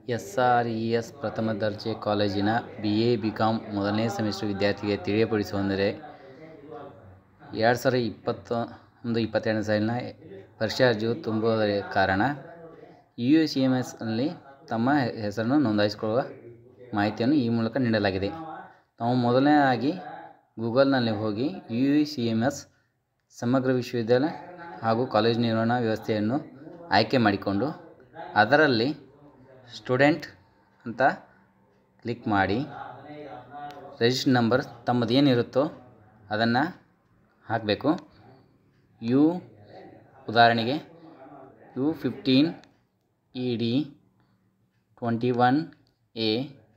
S R E S ಪ್ರಥಮ ದರ್ಜೆ ಕಾಲೇಜಿನ ಬಿ ಎ ಬಿ ಕಾಮ್ ಮೊದಲನೇ ಸೆಮಿಸ್ಟರ್ ವಿದ್ಯಾರ್ಥಿಗೆ ತಿಳಿಯಪಡಿಸುವಂದರೆ ಎರಡು ಸಾವಿರದ ಇಪ್ಪತ್ತ ಒಂದು ಇಪ್ಪತ್ತೆರಡನೇ ಸಾಲಿನ ಪರೀಕ್ಷಾ ಅರ್ಜಿಯು ತುಂಬುವುದರ ಕಾರಣ ಯು ಸಿ ಎಮ್ ಎಸ್ನಲ್ಲಿ ತಮ್ಮ ಹೆಸರನ್ನು ನೋಂದಾಯಿಸಿಕೊಳ್ಳುವ ಮಾಹಿತಿಯನ್ನು ಈ ಮೂಲಕ ನೀಡಲಾಗಿದೆ ನಾವು ಮೊದಲನೇದಾಗಿ ಗೂಗಲ್ನಲ್ಲಿ ಹೋಗಿ ಯು ಸಿ ಎಮ್ ಎಸ್ ಸಮಗ್ರ ವಿಶ್ವವಿದ್ಯಾಲಯ ಹಾಗೂ ಕಾಲೇಜು ನಿರ್ವಹಣಾ ವ್ಯವಸ್ಥೆಯನ್ನು ಆಯ್ಕೆ ಮಾಡಿಕೊಂಡು ಅದರಲ್ಲಿ ಸ್ಟೂಡೆಂಟ್ ಅಂತ ಕ್ಲಿಕ್ ಮಾಡಿ ರಿಜಿಸ್ಟರ್ ನಂಬರ್ ತಮ್ಮದು ಏನಿರುತ್ತೋ ಅದನ್ನು ಹಾಕಬೇಕು ಯು ಉದಾಹರಣೆಗೆ U fifteen E D twenty one A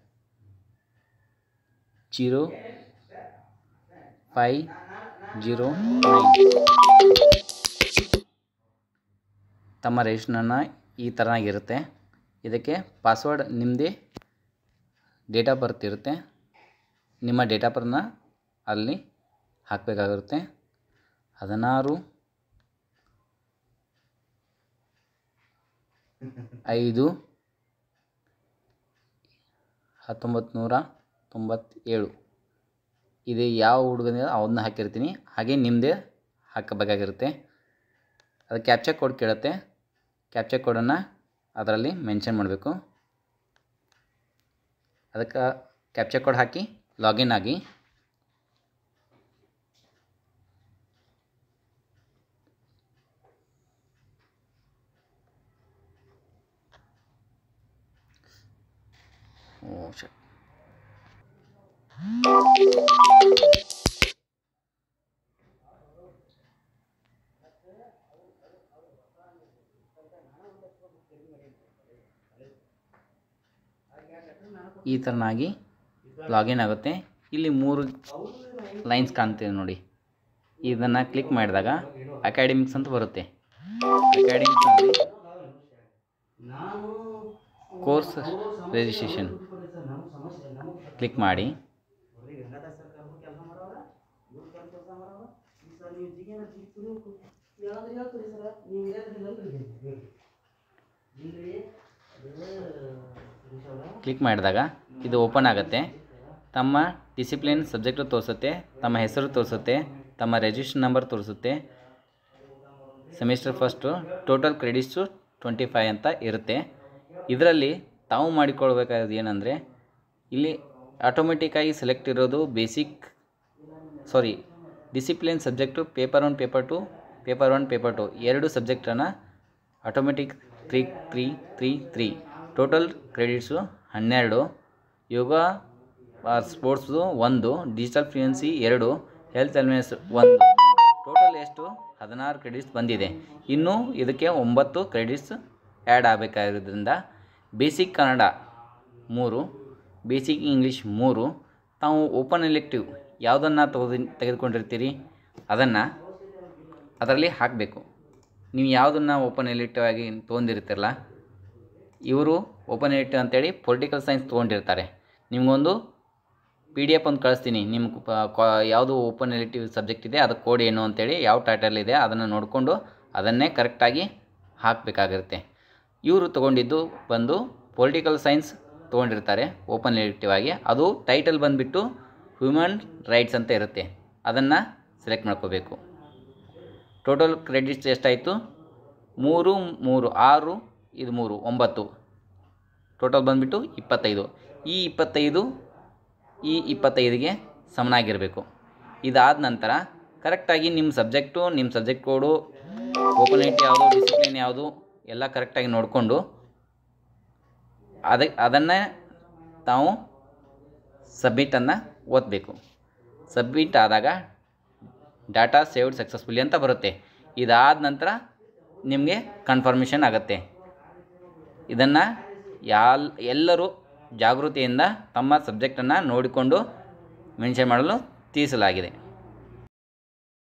zero five zero nine ತಮ್ಮ ರಿಜಿಸ್ಟ್ರನ್ನ ಈ ಥರನಾಗಿರುತ್ತೆ ಇದಕ್ಕೆ ಪಾಸ್ವರ್ಡ್ ನಿಮ್ಮದೇ ಡೇಟ್ ಆಫ್ ಬರ್ತ್ ಇರುತ್ತೆ ನಿಮ್ಮ ಡೇಟ್ ಆಫ್ ಬರ್ತ್ನ ಅಲ್ಲಿ ಹಾಕಬೇಕಾಗಿರುತ್ತೆ ಹದಿನಾರು ಐದು ಹತ್ತೊಂಬತ್ತು ನೂರ ತೊಂಬತ್ತೇಳು ಇದು ಯಾವ ಹುಡುಗನಿದೆ ಅವನ್ನ ಹಾಕಿರ್ತೀನಿ ಹಾಗೆ ನಿಮ್ಮದೇ ಹಾಕಬೇಕಾಗಿರುತ್ತೆ ಅದು ಕ್ಯಾಪ್ಚಾ ಕೋಡ್ ಕೇಳುತ್ತೆ ಕ್ಯಾಪ್ಚಾ ಕೋಡನ್ನು ಅದರಲ್ಲಿ ಮೆನ್ಷನ್ ಮಾಡಬೇಕು ಅದಕ್ಕೆ ಕ್ಯಾಪ್ಚಾ ಕೋಡ್ ಹಾಕಿ ಲಾಗಿನ್ ಆಗಿ ಓ ಶಟ್ ಈ ಥರನಾಗಿ ಲಾಗಿನ್ ಆಗುತ್ತೆ ಇಲ್ಲಿ ಮೂರು ಲೈನ್ಸ್ ಕಾಣ್ತಿದೆ ನೋಡಿ ಇದನ್ನು ಕ್ಲಿಕ್ ಮಾಡಿದಾಗ ಅಕಾಡೆಮಿಕ್ಸ್ ಅಂತ ಬರುತ್ತೆ ಅಕಾಡೆಮಿಕ್ಸಲ್ಲಿ ಕೋರ್ಸ್ ರಿಜಿಸ್ಟ್ರೇಷನ್ ಕ್ಲಿಕ್ ಮಾಡಿ ಕ್ಲಿಕ್ ಮಾಡಿದಾಗ ಇದು ಓಪನ್ ಆಗುತ್ತೆ ತಮ್ಮ ಡಿಸಿಪ್ಲಿನ್ ಸಬ್ಜೆಕ್ಟು ತೋರಿಸುತ್ತೆ ತಮ್ಮ ಹೆಸರು ತೋರಿಸುತ್ತೆ ತಮ್ಮ ರಿಜಿಸ್ಟ್ರೇಷನ್ ನಂಬರ್ ತೋರಿಸುತ್ತೆ semester first total credits twenty five ಅಂತ ಇರುತ್ತೆ ಇದರಲ್ಲಿ ತಾವು ಮಾಡಿಕೊಳ್ಬೇಕಾದ ಏನಂದರೆ ಇಲ್ಲಿ ಆಟೋಮೆಟಿಕ್ಕಾಗಿ ಸೆಲೆಕ್ಟ್ ಇರೋದು basic sorry discipline subject paper one paper two paper one paper two ಎರಡು ಸಬ್ಜೆಕ್ಟನ್ನು automatic three three three three total credits ಹನ್ನೆರಡು ಯೋಗ ಆರ್ ಸ್ಪೋರ್ಟ್ಸು ಒಂದು ಡಿಜಿಟಲ್ ಫ್ಲೂಯೆನ್ಸಿ ಎರಡು ಹೆಲ್ತ್ ವೆಲ್ನೆಸ್ ಒಂದು ಟೋಟಲ್ ಎಷ್ಟು ಹದಿನಾರು ಕ್ರೆಡಿಟ್ಸ್ ಬಂದಿದೆ ಇನ್ನೂ ಇದಕ್ಕೆ ಒಂಬತ್ತು ಕ್ರೆಡಿಟ್ಸ್ ಆ್ಯಡ್ ಆಗಬೇಕಾಗಿರೋದ್ರಿಂದ ಬೇಸಿಕ್ ಕನ್ನಡ ಮೂರು ಬೇಸಿಕ್ ಇಂಗ್ಲೀಷ್ ಮೂರು ತಾವು ಓಪನ್ ಎಲೆಕ್ಟಿವ್ ಯಾವುದನ್ನು ತೆಗೆದು ತೆಗೆದುಕೊಂಡಿರ್ತೀರಿ ಅದನ್ನು ಅದರಲ್ಲಿ ಹಾಕಬೇಕು ನೀವು ಯಾವುದನ್ನು ಓಪನ್ ಎಲೆಕ್ಟಿವ್ ಆಗಿ ತೊಗೊಂಡಿರ್ತೀರಲ್ಲ ಇವರು ಓಪನ್ ಎಲೆಕ್ಟಿವ್ ಅಂತೇಳಿ ಪೊಲಿಟಿಕಲ್ ಸೈನ್ಸ್ ತೊಗೊಂಡಿರ್ತಾರೆ ನಿಮಗೊಂದು ಪಿ ಡಿ ಎಫ್ ಒಂದು ಕಳಿಸ್ತೀನಿ ನಿಮ್ಮ ಯಾವುದು ಓಪನ್ ಎಲೆಕ್ಟಿವ್ ಸಬ್ಜೆಕ್ಟ್ ಇದೆ ಅದು ಕೋಡ್ ಏನು ಅಂತೇಳಿ ಯಾವ ಟೈಟಲ್ ಇದೆ ಅದನ್ನು ನೋಡಿಕೊಂಡು ಅದನ್ನೇ ಕರೆಕ್ಟಾಗಿ ಹಾಕಬೇಕಾಗಿರುತ್ತೆ ಇವರು ತೊಗೊಂಡಿದ್ದು ಬಂದು ಪೊಲಿಟಿಕಲ್ ಸೈನ್ಸ್ ತೊಗೊಂಡಿರ್ತಾರೆ ಓಪನ್ ಎಲೆಕ್ಟಿವ್ ಆಗಿ ಅದು ಟೈಟಲ್ ಬಂದುಬಿಟ್ಟು ಹ್ಯೂಮನ್ ರೈಟ್ಸ್ ಅಂತ ಇರುತ್ತೆ ಅದನ್ನು ಸೆಲೆಕ್ಟ್ ಮಾಡ್ಕೋಬೇಕು ಟೋಟಲ್ ಕ್ರೆಡಿಟ್ಸ್ ಎಷ್ಟಾಯಿತು ಮೂರು ಮೂರು ಆರು ಇದು ಮೂರು ಒಂಬತ್ತು ಟೋಟಲ್ ಬಂದುಬಿಟ್ಟು ಇಪ್ಪತ್ತೈದು ಈ ಇಪ್ಪತ್ತೈದು ಈ ಇಪ್ಪತ್ತೈದಿಗೆ ಸಮನಾಗಿರಬೇಕು ಇದಾದ ನಂತರ ಕರೆಕ್ಟಾಗಿ ನಿಮ್ಮ ಸಬ್ಜೆಕ್ಟು ನಿಮ್ಮ ಸಬ್ಜೆಕ್ಟ್ ಕೋಡು ಓಪನ್ ಐಟಿ ಯಾವುದು ಡಿಸಿಪ್ಲಿನ್ ಯಾವುದು ಎಲ್ಲ ಕರೆಕ್ಟಾಗಿ ನೋಡಿಕೊಂಡು ಅದಕ್ಕೆ ಅದನ್ನೇ ತಾವು ಸಬ್ಮಿಟನ್ನು ಓದಬೇಕು ಸಬ್ಮಿಟ್ ಆದಾಗ ಡಾಟಾ ಸೇವ್ಡ್ ಸಕ್ಸಸ್ಫುಲಿ ಅಂತ ಬರುತ್ತೆ ಇದಾದ ನಂತರ ನಿಮಗೆ ಕನ್ಫರ್ಮೇಷನ್ ಆಗುತ್ತೆ ಇದನ್ನು ಯಾಲ್ ಎಲ್ಲರೂ ಜಾಗೃತಿಯಿಂದ ತಮ್ಮ ಸಬ್ಜೆಕ್ಟನ್ನು ನೋಡಿಕೊಂಡು ಮೆನ್ಷನ್ ಮಾಡಲು ತಿಳಿಸಲಾಗಿದೆ